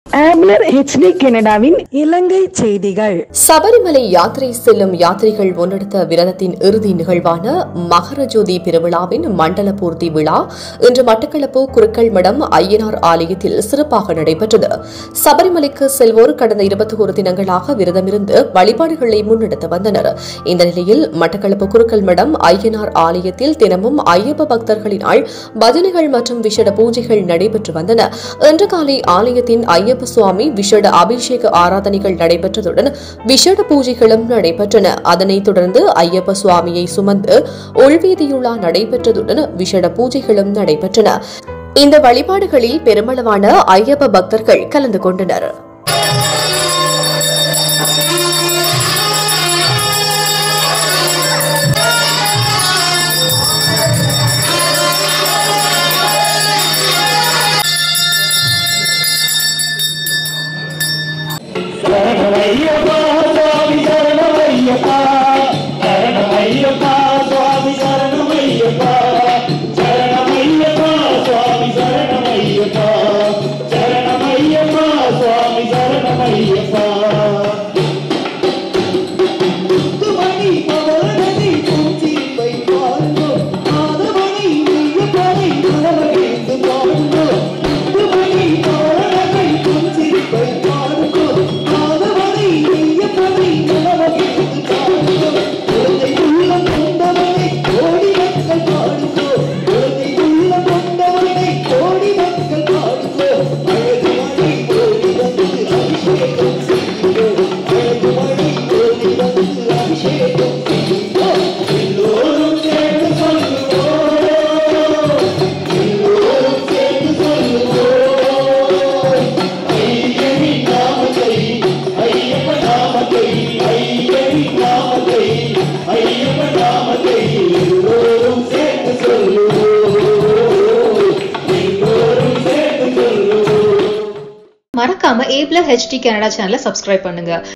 ஆப்லர் HD கனடாவின் இலங்கை செய்திகள் சபரிமலை யாத்திரை செல்லும் யாத்ரிகள் முன்னெடுத்த விரதத்தின் இறுதி நிகழ்வான மகரஜோதி பெருவிழாவின் மண்டல பூர்த்தி விழா இன்று மட்டக்களப்பு குருக்கள் மடம் ஐயனார் ஆலயத்தில் சிறப்பாக நடைபெற்றது சபரிமலைக்கு செல்வோர் கடந்த இருபத்தி ஒரு தினங்களாக விரதமிருந்து வழிபாடுகளை முன்னெடுத்து வந்தனர் இந்த நிலையில் மட்டக்களப்பு குருக்கள் மடம் ஐயனார் ஆலயத்தில் தினமும் ஐயப்ப பக்தர்களினால் பஜனைகள் மற்றும் விஷட பூஜைகள் நடைபெற்று வந்தன இன்று காலை ஆலயத்தின் ஐயப்ப சுவாமி விஷட அபிஷேக ஆராதனைகள் நடைபெற்றதுடன் விஷட பூஜைகளும் நடைபெற்றன அதனைத் தொடர்ந்து ஐயப்ப சுவாமியை சுமந்து உள்வீதியுலா நடைபெற்றதுடன் விஷட பூஜைகளும் நடைபெற்றன இந்த வழிபாடுகளில் பெருமளவான ஐயப்ப பக்தர்கள் கலந்து கொண்டனர் சரணமையப்பா சுவாமி சரணமையப்பா சரணமையப்பா சுவாமி சரணமையப்பா சரணமையப்பா சுவாமி சரணமையப்பா சரணமையப்பா சுவாமி சரணமையப்பா முத்துமணி பவனதி பூச்சி வைப்பார்ந்தோ ஆதமணி நீயப்பனை மனமகிழ்ந்து பாடுந்தோ முத்துமணி பவனதி பூச்சி வைப்பார்ந்தோ ஆதமணி நீயப்பனை மனமகிழ்ந்து பாடுந்தோ குழந்தை உள்ளம் கொண்டவனை கோடி மக்கள் பாடுந்தோ குழந்தை உள்ளம் கொண்டவனை கோடி மக்கள் பாடுந்தோ அழகு மணி கோடி வந்து அபிஷேகம் செய்தோ அழகு மணி கோடி வந்து அபிஷேகம் செய்தோ எல்லோரும் சேர்ந்து சொல்லுவோம் எல்லோரும் சேர்ந்து சொல்லுவோம் ஐயனி நாமத்தை ஐயப்ப நாமத்தை ஐயனி நாமத்தை ஐயப்ப நாமத்தை எல்லோரும் சேர்ந்து சொல்லுவோம் எல்லோரும் சேர்ந்து சொல்லுவோம் மறக்காம ஏப்ல ஹெச்டி கனடா சேனலை சப்ஸ்கிரைப் பண்ணுங்க